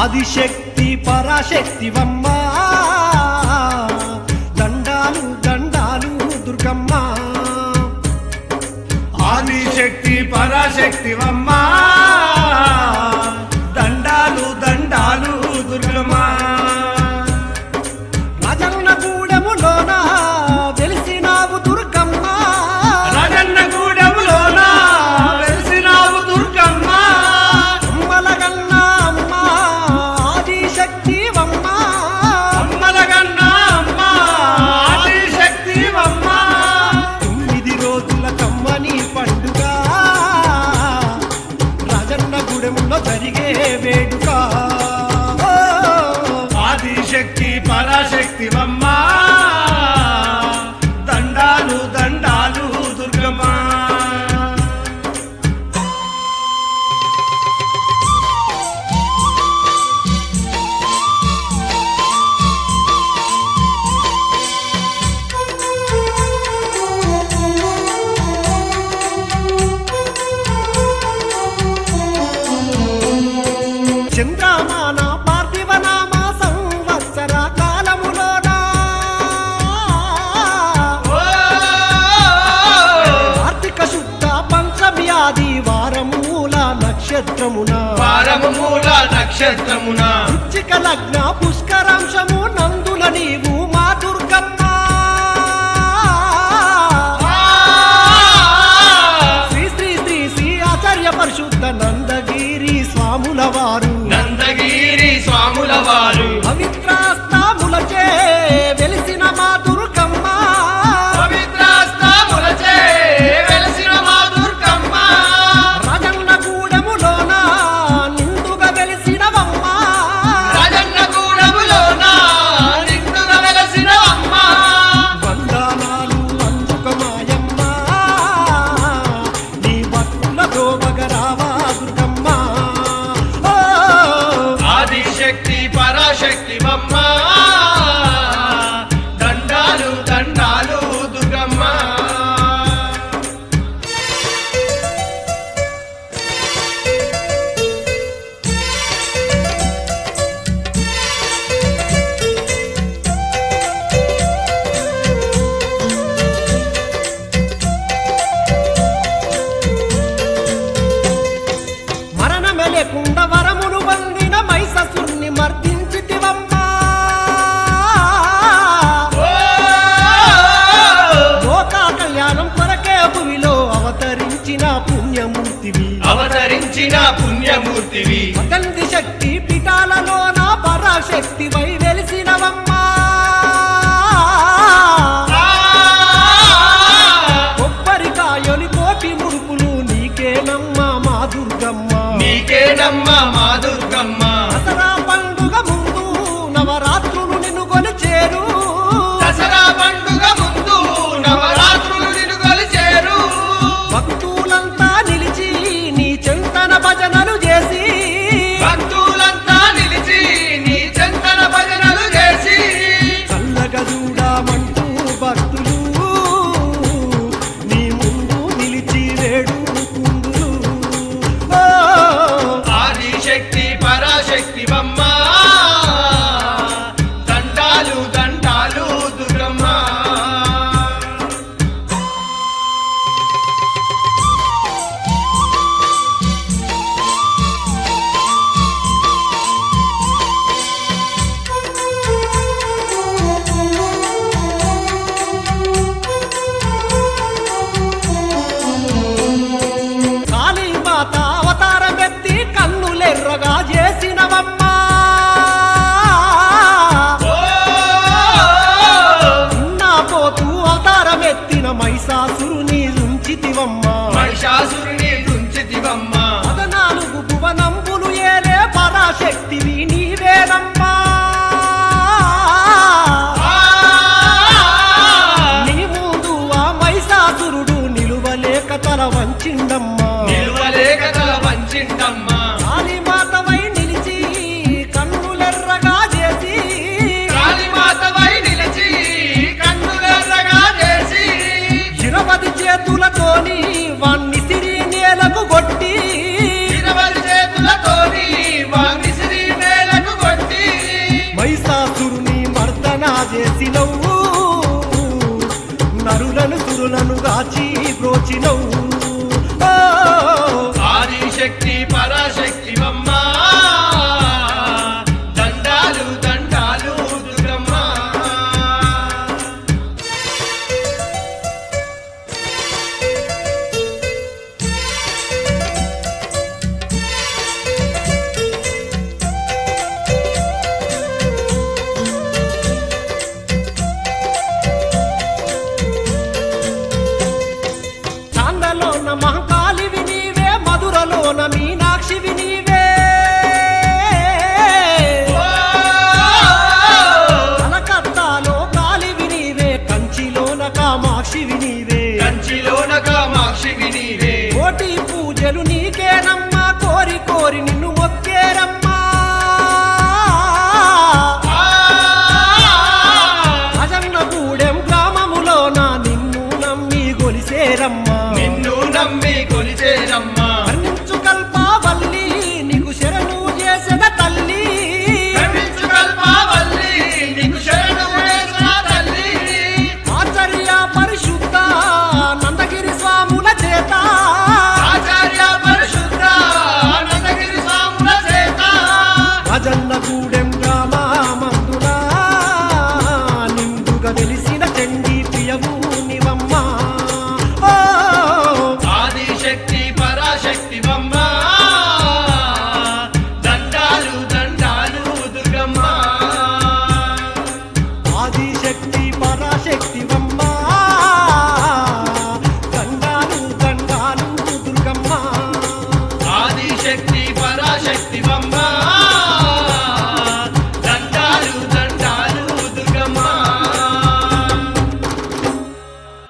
ఆదిశక్తి పరాశక్తివమ్మ దండాలు దండాలు దుర్గమ్మ ఆదిశక్తి పరాశక్తివమ్మ దండాలు దండాలు దుర్గమా రాజన్న గూడెములోన వెలిసినావు దుర్గమ్మ రాజన్న గూడెములోన వెలిసినావు దుర్గమ్మ అమ్మలగన్న అమ్మ ఆదిశక్తివమ్మ అమ్మలగన్న అమ్మ ఆదిశక్తివమ్మ తొమ్మిది రోజుల కమ్మని పండుగ రాజన్న గుడెంలో జరిగే వేడుక ఆదిశక్తి పరాశక్తివమ్మ దండాలు దండాలు దుర్గమా చంద్రమాన పార్థివనామ సంవత్సర కాలములోన కార్తీక శుద్ధ పంచమి ఆది వారమూల నక్షత్రమున వారము మూల నక్షత్రమున వృచ్చిక లగ్న పుష్కరాంశము నందుల నీవు మా దుర్గమ్మ శ్రీ శ్రీ శ్రీ శ్రీ ఆచార్య పరిశుద్ధ నందగిరి స్వాముల వారు నందగిరి స్వాముల వారు పవిత్రాస్తాములచే వెలిసిన మా దుర్గమ్మ పవిత్రాస్తాములచే వెలసిన మా దుర్గమ్మ రాజన్న గూడెములోన నిండుగా వెలిసినవమ్మ రాజన్న గూడములోన నిండుగా వెలసిన అమ్మ వందనాలు అందుక మాయమ్మ నీ భక్తులతో మగరావా దుర్గమ్మ ఓ, ఆదిశక్తి పరాశక్తి బొమ్మ దండాలు దండాలు దుర్గమ్మ మరణమే లేకుండా వరమును వందిన మైససుని మర్దించితివమ్మ లోక కళ్యాణం కొరకే భూమిలో అవతరించిన పుణ్యమూర్తివి అవతరించిన పుణ్యమూర్తివి అతంది శక్తి పిటాలలోన పరాశక్తి వై వెలిసినవమ్మా కొబ్బరికాయలు కోటి ముడుపులు నీకేనమ్మా మా దుర్గమ్మ నీకేనమ్మా మా దుర్గమ్మ దసరా పండుగ ముందు నవరాత్రులు నిన్ను కొలిచేరు దసరా పండుగ ముందు నవరాత్రులు నిన్ను కొలిచేరు భక్తులంతా నిలిచి నీ చెంతన భజనలు చేసి భక్తులంతా నిలిచి నీ చందన భజనలు చేసి చల్లగా చూడమంటూ భక్తులు నీ ముందు నిలిచి వేడుకుందురు ఓ, ఆదిశక్తి పరాశక్తి బొమ్మ దండాలు దండాలు దుర్గమ్మ కాళీ మాత అవతారం ఎత్తి కన్నులెర్రగా చేసినవమ్మా చేసినవు నరులను సురులను గాచి బ్రోచినవు ఓ, ఆదిశక్తి పరాశక్తి బొమ్మ దండాలు దండాలు దుర్గమ్మ చాందలోన మహంకాళివి నీవే మధురలోన మీన